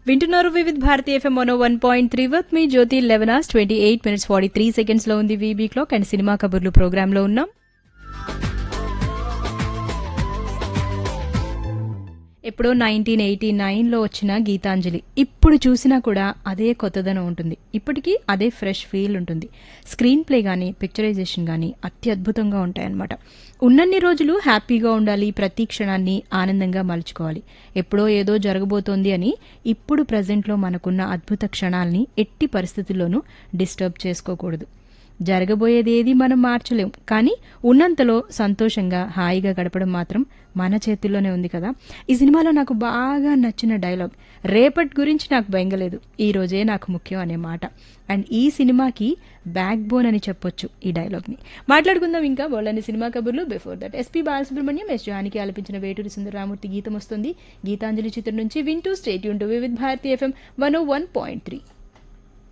వింటున్నారు Vividh Bharati FM one one point three వర్త్ మీ Jyothi eleven hours twenty eight minutes forty three seconds లో ఉంది వీబీ క్లాక్ అండ్ సినిమా కబుర్లు ప్రోగ్రామ్ లో ఉన్నాం ఎప్పుడో నైన్టీన్ ఎయిటీ నైన్లో వచ్చిన గీతాంజలి ఇప్పుడు చూసినా కూడా అదే కొత్తదనం ఉంటుంది ఇప్పటికీ అదే ఫ్రెష్ ఫీల్ ఉంటుంది స్క్రీన్ ప్లే కానీ పిక్చరైజేషన్ కానీ అత్యద్భుతంగా ఉంటాయన్నమాట ఉన్నన్ని రోజులు హ్యాపీగా ఉండాలి ప్రతి క్షణాన్ని ఆనందంగా మలుచుకోవాలి ఎప్పుడో ఏదో జరగబోతోంది అని ఇప్పుడు ప్రజెంట్లో మనకున్న అద్భుత క్షణాల్ని ఎట్టి పరిస్థితుల్లోనూ డిస్టర్బ్ చేసుకోకూడదు జరగబోయేది ఏది మనం మార్చలేం కానీ ఉన్నంతలో సంతోషంగా హాయిగా గడపడం మాత్రం మన చేతుల్లోనే ఉంది కదా ఈ సినిమాలో నాకు బాగా నచ్చిన డైలాగ్ రేపటి గురించి నాకు బెంగలేదు ఈ రోజే నాకు ముఖ్యం అనే మాట అండ్ ఈ సినిమాకి బ్యాక్ బోన్ అని చెప్పొచ్చు ఈ డైలాగ్ని మాట్లాడుకుందాం ఇంకా వాళ్ళని సినిమా కబుర్లు before that SP Balasubrahmanyam S Janaki ఆలపించిన వేటూరి సుందరరామూర్తి గీతం వస్తుంది గీతాంజలి చిత్రం నుంచి వింటూ స్టేట్ యూన్ to Vividh Bharati FM one one point three